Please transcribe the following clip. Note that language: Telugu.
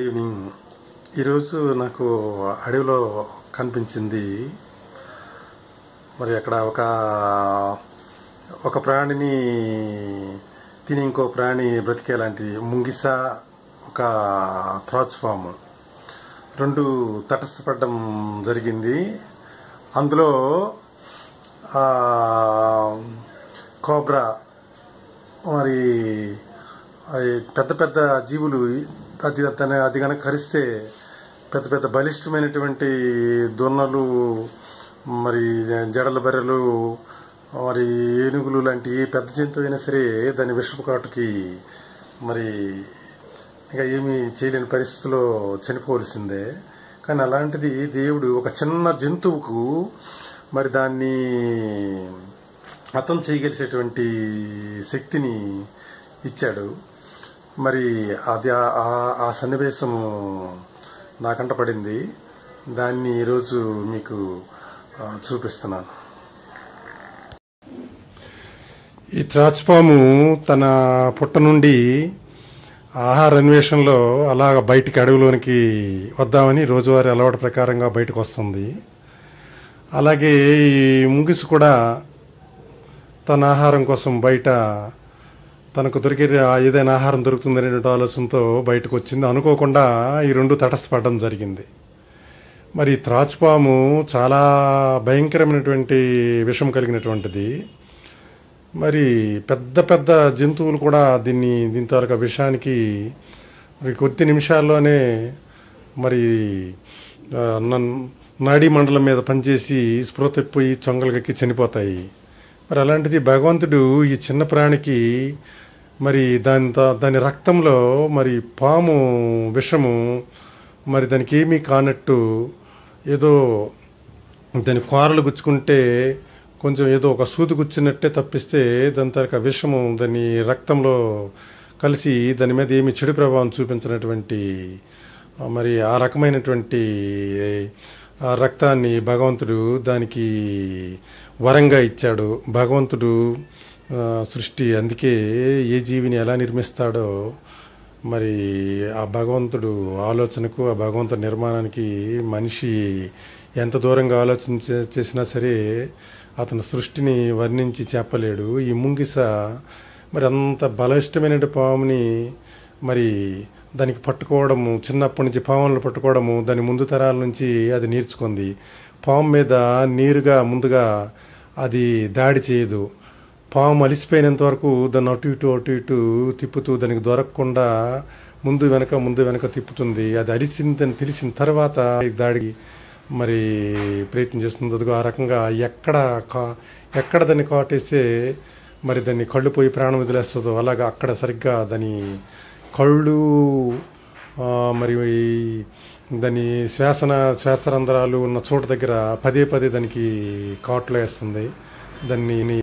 గుడ్ ఈవినింగ్ ఈరోజు నాకు అడవిలో కనిపించింది మరి అక్కడ ఒక ఒక ప్రాణిని తిని ఇంకో ప్రాణి బ్రతికేలాంటి ముంగిస ఒక త్రాచుపాము రెండు తటస్థపడడం జరిగింది అందులో ఆ, కోబ్రా మరి అది పెద్ద పెద్ద జీవులు అది దాన్ని అది కనుక కరిస్తే పెద్ద పెద్ద బలిష్టమైనటువంటి దున్నలు మరి జడల బర్రెలు మరి ఏనుగులు లాంటి ఏ పెద్ద జంతువు అయినా సరే దాని విషపు కాటుకి మరి ఇంకా ఏమీ చేయలేని పరిస్థితిలో చనిపోవలసిందే కానీ అలాంటిది దేవుడు ఒక చిన్న జంతువుకు మరి దాన్ని అర్థం చేయగలిసేటువంటి శక్తిని ఇచ్చాడు మరి అది ఆ- ఆ- ఆ సన్నివేశం నాకంట పడింది దాన్ని ఈరోజు మీకు ఆ, చూపిస్తున్నాను ఈ త్రాచుపాము తన పుట్ట నుండి ఆహార అన్వేషణలో అలాగ బయటికి అడవిలోనికి వద్దామని రోజువారీ అలవాటు ప్రకారంగా బయటకు వస్తుంది అలాగే ఈ ముంగిసు కూడా తన ఆహారం కోసం బయట తనకు దొరికే ఏదైనా ఆహారం దొరుకుతుందనే ఆలోచనతో బయటకు వచ్చింది అనుకోకుండా ఈ రెండు తటస్థపడడం జరిగింది మరి త్రాచుపాము చాలా భయంకరమైనటువంటి విషం కలిగినటువంటిది మరి పెద్ద పెద్ద జంతువులు కూడా దీన్ని దీని తాలూకా విషయానికి మరి కొద్ది నిమిషాల్లోనే మరి ఆ, నన్- నాడీ మండలం మీద పనిచేసి స్పృహ తప్పిపోయి చొంగలకెక్కి చనిపోతాయి మరి అలాంటిది భగవంతుడు ఈ చిన్న ప్రాణికి మరి దాని తా- దాని రక్తంలో మరి పాము విషము మరి దానికి ఏమీ కానట్టు ఏదో దాని కూరలు గుచ్చుకుంటే కొంచెం ఏదో ఒక సూది గుచ్చినట్టే తప్పిస్తే దాని తరక విషము దాని రక్తంలో కలిసి దాని మీద ఏమి చెడు ప్రభావం చూపించినటువంటి ఆ, మరి ఆ రకమైనటువంటి ఆ రక్తాన్ని భగవంతుడు దానికి వరంగా ఇచ్చాడు భగవంతుడు ఆ, సృష్టి అందుకే ఏ జీవిని ఎలా నిర్మిస్తాడో మరి ఆ భగవంతుడు ఆలోచనకు ఆ భగవంతుడి నిర్మాణానికి మనిషి ఎంత దూరంగా ఆలోచన చే- చేసినా సరే అతని సృష్టిని వర్ణించి చెప్పలేడు ఈ ముంగిస మరి అంత బలిష్టమైన పాముని మరి దానికి పట్టుకోవడము చిన్నప్పటి నుంచి పాములను పట్టుకోవడము దాని ముందు తరాల నుంచి అది నేర్చుకుంది పాము మీద నీరుగా ముందుగా అది దాడి చేయదు పాము అలిసిపోయినంత వరకు దాన్ని అటు ఇటు అటు ఇటు తిప్పుతూ దానికి దొరకకుండా ముందు వెనక ముందు వెనక తిప్పుతుంది అది అలిసిందని తెలిసిన తర్వాత ఈ దాడికి మరి ప్రయత్నం చేస్తుంది అదిగో ఆ రకంగా ఎక్కడ కా- ఎక్కడ దాన్ని కాటేస్తే మరి దాన్ని కళ్ళు పోయి ప్రాణం వదిలేస్తుందో అలాగా అక్కడ సరిగ్గా దాని కళ్ళు ఆ, మరి ఈ దాని శ్వాసన శ్వాసరంధ్రాలు ఉన్న చోటు దగ్గర పదే పదే దానికి కాట్లు వేస్తుంది దాన్ని